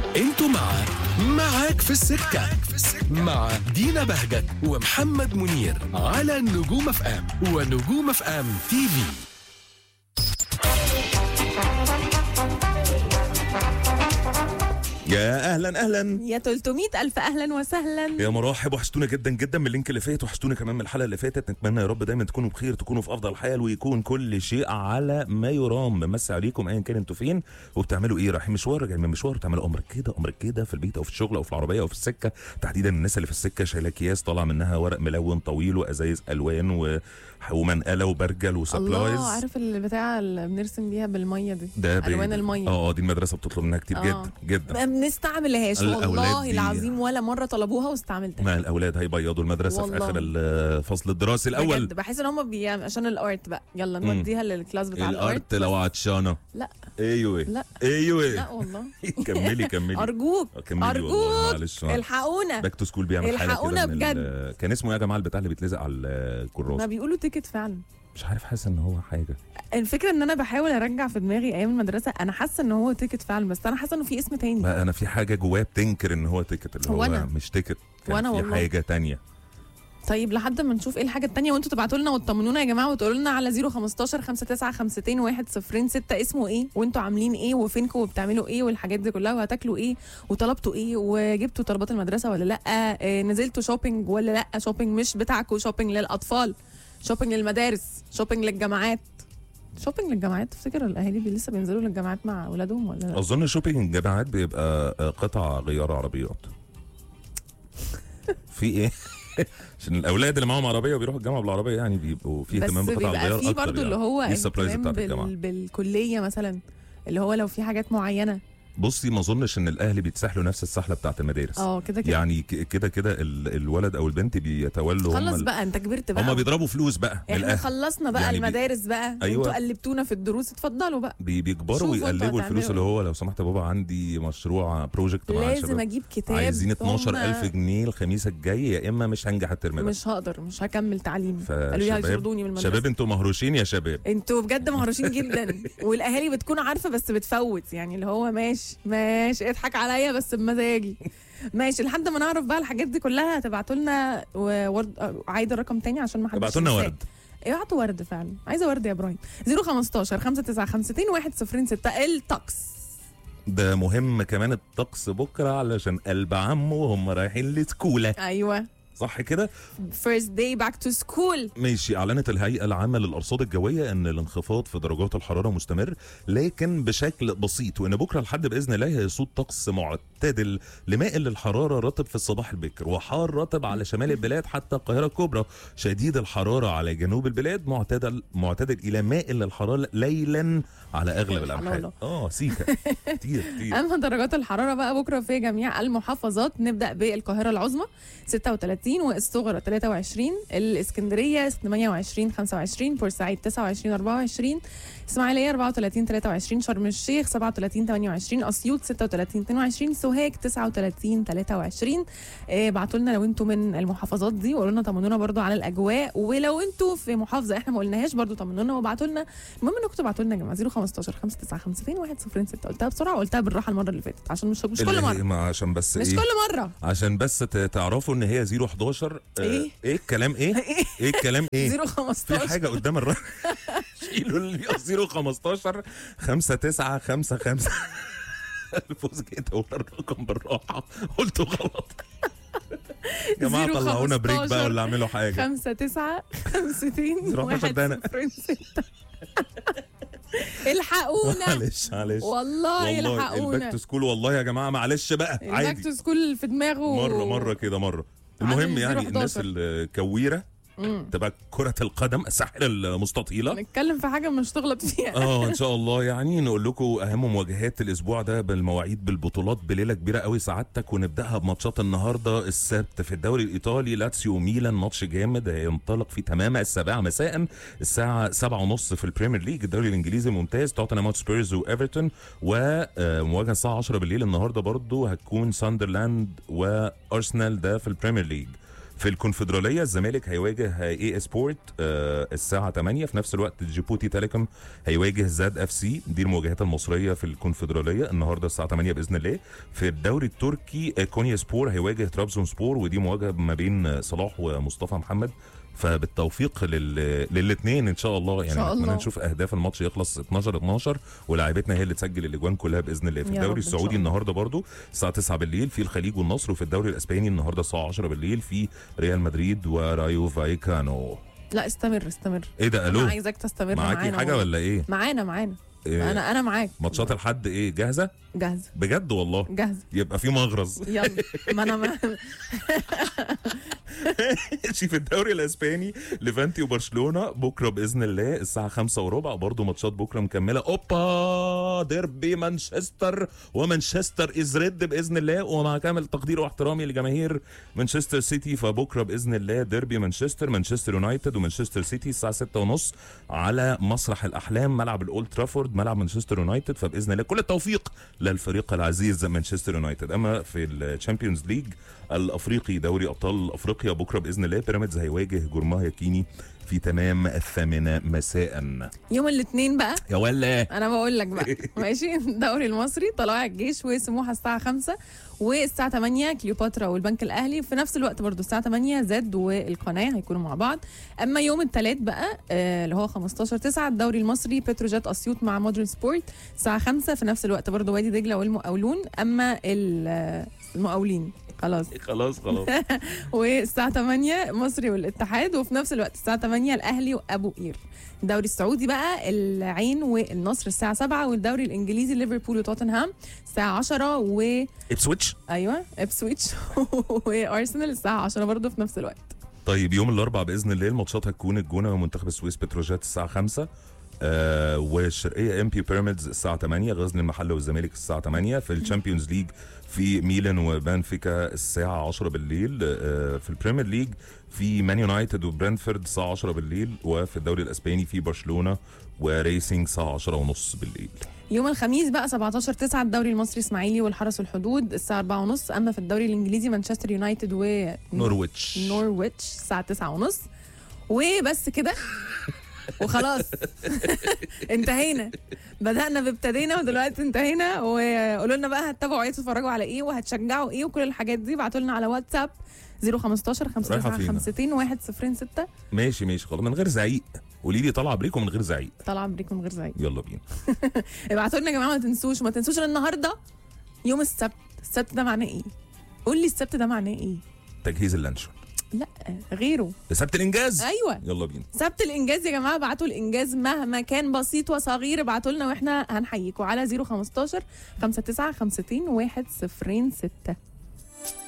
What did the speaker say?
انتوا مع معاك في السكة مع دينا بهجت ومحمد منير على نجوم اف ام ونجوم اف ام تي في يا اهلا اهلا يا 300 ألف أهلا وسهلا يا مراحب وحشتونا جدا جدا من اللينك اللي فات وحشتونا كمان من الحلقه اللي فاتت نتمنى يا رب دايما تكونوا بخير تكونوا في افضل حال ويكون كل شيء على ما يرام بمسي عليكم ايا كان انتوا فين وبتعملوا ايه رايحين مشوار راجعين من مشوار بتعملوا امرك كده امرك كده في البيت او في الشغل او في العربيه او في السكه تحديدا الناس اللي في السكه شايله اكياس طالع منها ورق ملون طويل وازايز الوان و... ومنقله وبرجل وسبلايز الله عارف البتاع اللي بنرسم بيها بالمية دي ده بي- ألوان المية اه اه دي المدرسه بتطلب منها كتير آه. جدا جدا ما بنستعملهاش الأولاد والله دي- العظيم ولا مرة طلبوها واستعملتها ما الاولاد هيبيضوا المدرسه في والله. اخر الفصل الدراسي الاول بجد بحس ان هم بي... عشان الارت بقى يلا نوديها للكلاس بتاع الارت الارت لو عطشانه لا ايوه لا. ايوه لا والله كملي كملي ارجوك كملي والله ارجوك معلش الحقونا باك تو سكول بيعمل حاله الحقونا كده من ال- كان اسمه ايه يا جماعه البتاع اللي بيتلزق على ما الكراسه بيقولوا تيكت فعلا مش عارف حاسس ان هو حاجه الفكره ان انا بحاول ارجع في دماغي ايام المدرسه انا حاسه ان هو تيكت فعلا بس انا حاسه انه في اسم تاني ما انا في حاجه جوايا بتنكر ان هو تيكت اللي هو وأنا. مش تيكت كان وأنا في والله. حاجه تانية طيب لحد ما نشوف ايه الحاجه التانية وانتوا تبعتوا لنا وتطمنونا يا جماعه وتقولوا لنا على 015 59 1 6 اسمه ايه وانتوا عاملين ايه وفينكم وبتعملوا ايه والحاجات دي كلها وهتاكلوا ايه وطلبتوا ايه وجبتوا طلبات المدرسه ولا لا آه نزلتوا شوبينج ولا لا شوبينج مش بتاعكم شوبينج للاطفال شوبينج للمدارس شوبينج للجامعات شوبينج للجامعات تفتكر الاهالي بي لسه بينزلوا للجامعات مع اولادهم ولا لا اظن شوبينج الجامعات بيبقى آه، قطع غيار عربيات في ايه عشان الاولاد اللي معاهم عربيه وبيروحوا الجامعه بالعربيه يعني بيبقوا في بس اهتمام بقطع بيبقى الغيار في اكتر برضه يعني. اللي هو دي السبرايز اهتمام بتاعت الجامعه بال... بالكليه مثلا اللي هو لو في حاجات معينه بصي ما اظنش ان الاهل بيتسحلوا نفس السحله بتاعت المدارس اه كده كده يعني ك- كده كده ال- الولد او البنت بيتولوا هم خلص ال- بقى انت كبرت بقى هم بيضربوا فلوس بقى من احنا الاهل خلصنا بقى يعني يعني بي- المدارس بقى أيوة. انتوا قلبتونا في الدروس اتفضلوا بقى بي- بيكبروا شوفوا انتوا ويقلبوا الفلوس هتعملوا اللي هو لو سمحت يا بابا عندي مشروع بروجكت مع لازم الشباب اجيب كتاب عايزين هم 12000 جنيه الخميس الجاي يا اما مش هنجح الترم ده مش هقدر مش هكمل تعليمي قالوا لي فشباب هيطردوني من المدرسه شباب انتوا مهروشين يا شباب انتوا بجد مهروشين جدا والاهالي بتكون عارفه بس بتفوت يعني اللي هو ماشي ماشي اضحك عليا بس بمزاجي ماشي لحد ما نعرف بقى الحاجات دي كلها هتبعتوا لنا ورد عايده الرقم تاني عشان ما حدش ابعتوا لنا ينساه. ورد ابعتوا ورد فعلا عايزه ورد يا ابراهيم 015 59 106 الطقس ده مهم كمان الطقس بكره علشان قلب عمه وهم رايحين لسكوله ايوه صح كده first day back to school ماشي اعلنت الهيئه العامه للارصاد الجويه ان الانخفاض في درجات الحراره مستمر لكن بشكل بسيط وان بكره الحد باذن الله هيسود طقس معتدل لمائل للحراره رطب في الصباح البكر وحار رطب على شمال البلاد حتى القاهره الكبرى شديد الحراره على جنوب البلاد معتدل معتدل الى مائل للحراره ليلا على اغلب الانحاء الحلالة. اه سيكا كتير كتير اما درجات الحراره بقى بكره في جميع المحافظات نبدا بالقاهره العظمى 36 والصغرى 23 الاسكندريه 28 25 بورسعيد 29 24 اسماعيليه 34 23 شرم الشيخ 37 28 اسيوط 36 22 سوهاج 39 23 آه، ابعتوا لنا لو انتوا من المحافظات دي وقولوا لنا طمنونا برضو على الاجواء ولو انتوا في محافظه احنا ما قلناهاش برضو طمنونا وابعتوا لنا المهم انكم تبعتوا لنا يا جماعه 015 59 106 قلتها بسرعه وقلتها بالراحه المره اللي فاتت عشان مش مش كل اللي- مره ما عشان بس مش ايه كل مره عشان بس ت- تعرفوا ان هي 011 آه، إيه؟ ايه الكلام ايه ايه الكلام ايه في 015 حاجه قدام الرقم شيلوا ال 015 5 9 5 5 الفوز كده ولا الرقم بالراحه قلته غلط يا جماعه طلعونا بريك بقى ولا اعملوا حاجه 5 9 50 015 ده أنا. 1 6 الحقونا معلش معلش والله والله الباك الحقونا تو سكول والله يا جماعه معلش بقى الباك عادي تو سكول في دماغه مره مره كده مره المهم عامل يعني 011. الناس الكويره مم. تبقى كره القدم الساحره المستطيله نتكلم في حاجه مش تغلط فيها اه ان شاء الله يعني نقول لكم اهم مواجهات الاسبوع ده بالمواعيد بالبطولات بليله كبيره قوي سعادتك ونبداها بماتشات النهارده السبت في الدوري الايطالي لاتسيو ميلان ماتش جامد هينطلق في تمام السابعه مساء الساعه سبعة ونص في البريمير ليج الدوري الانجليزي الممتاز توتنهام هوتسبيرز وايفرتون ومواجهه الساعه 10 بالليل النهارده برضو هتكون ساندرلاند وارسنال ده في البريمير ليج في الكونفدراليه الزمالك هيواجه اي سبورت آه الساعه 8 في نفس الوقت جيبوتي تيليكوم هيواجه زاد اف سي دي المواجهات المصريه في الكونفدراليه النهارده الساعه 8 باذن الله في الدوري التركي آه، كونيا سبور هيواجه ترابزون سبور ودي مواجهه ما بين آه، صلاح ومصطفى محمد فبالتوفيق لل... للاثنين ان شاء الله يعني شاء نتمنى الله. نشوف اهداف الماتش يخلص 12 12 ولاعيبتنا هي اللي تسجل الاجوان كلها باذن الله في يا رب الدوري إن شاء السعودي الله. النهارده برضو الساعه 9 بالليل في الخليج والنصر وفي الدوري الاسباني النهارده الساعه 10 بالليل في ريال مدريد ورايو فايكانو لا استمر استمر ايه ده انا الو عايزاك تستمر معاكي معانا حاجه والله. ولا ايه, معانا معانا إيه انا انا معاك ماتشات الحد ايه جاهزه جاهزه بجد والله جاهزه يبقى في مغرز يلا ما انا ما في الدوري الاسباني ليفانتي وبرشلونه بكره باذن الله الساعه 5 وربع برضه ماتشات بكره مكمله اوبا ديربي مانشستر ومانشستر از ريد باذن الله ومع كامل تقدير واحترامي لجماهير مانشستر سيتي فبكره باذن الله ديربي مانشستر مانشستر يونايتد ومانشستر سيتي الساعه 6 ونص على مسرح الاحلام ملعب الاولد ترافورد ملعب مانشستر يونايتد فباذن الله كل التوفيق للفريق العزيز مانشستر يونايتد اما في الشامبيونز ليج الافريقي دوري ابطال افريقيا بكره باذن الله بيراميدز هيواجه جورماه يكيني في تمام الثامنة مساء يوم الاثنين بقى يا ولا انا بقول لك بقى ماشي الدوري المصري طلائع الجيش وسموحه الساعه 5 والساعه 8 كليوباترا والبنك الاهلي في نفس الوقت برضو الساعه 8 زد والقناه هيكونوا مع بعض اما يوم الثلاث بقى آه، اللي هو 15 9 الدوري المصري بتروجيت اسيوط مع مودرن سبورت الساعه 5 في نفس الوقت برضو وادي دجله والمقاولون اما ال- آه، المقاولين خلاص خلاص خلاص والساعة 8 مصري والاتحاد وفي نفس الوقت الساعة 8 الأهلي وأبو قير الدوري السعودي بقى العين والنصر الساعة 7 والدوري الإنجليزي ليفربول وتوتنهام الساعة 10 و ابسويتش أيوه إبسويتش وأرسنال الساعة 10 برضه في نفس الوقت طيب يوم الاربعاء باذن الله الماتشات هتكون الجونه ومنتخب السويس بتروجيت الساعه 5 آه والشرقيه ام بي بيراميدز الساعه 8 غزل المحله والزمالك الساعه 8 في الشامبيونز ليج في ميلان وبنفيكا الساعه 10 بالليل آه في البريمير ليج في مان يونايتد وبرنتفورد الساعه 10 بالليل وفي الدوري الاسباني في برشلونه وريسنج الساعه 10 ونص بالليل يوم الخميس بقى 17 9 الدوري المصري اسماعيلي والحرس والحدود الساعة 4 ونص أما في الدوري الإنجليزي مانشستر يونايتد و نورويتش نورويتش الساعة 9 ونص وبس كده وخلاص انتهينا بدأنا بابتدينا ودلوقتي انتهينا وقولوا لنا بقى هتتابعوا ايه تتفرجوا على ايه وهتشجعوا ايه وكل الحاجات دي ابعتوا لنا على واتساب 015 رايحة فين؟ 59 106 ماشي ماشي خلاص من غير زعيق قولي لي طالعه بريكو من غير زعيق طالعه بريك من غير زعيق يلا بينا ابعتوا لنا يا جماعه ما تنسوش وما تنسوش ان النهارده يوم السبت السبت ده معناه ايه قول لي السبت ده معناه ايه تجهيز اللانشون لا غيره سبت الانجاز ايوه يلا بينا سبت الانجاز يا جماعه ابعتوا الانجاز مهما كان بسيط وصغير ابعتوا لنا واحنا هنحييكم على 015 59 52 106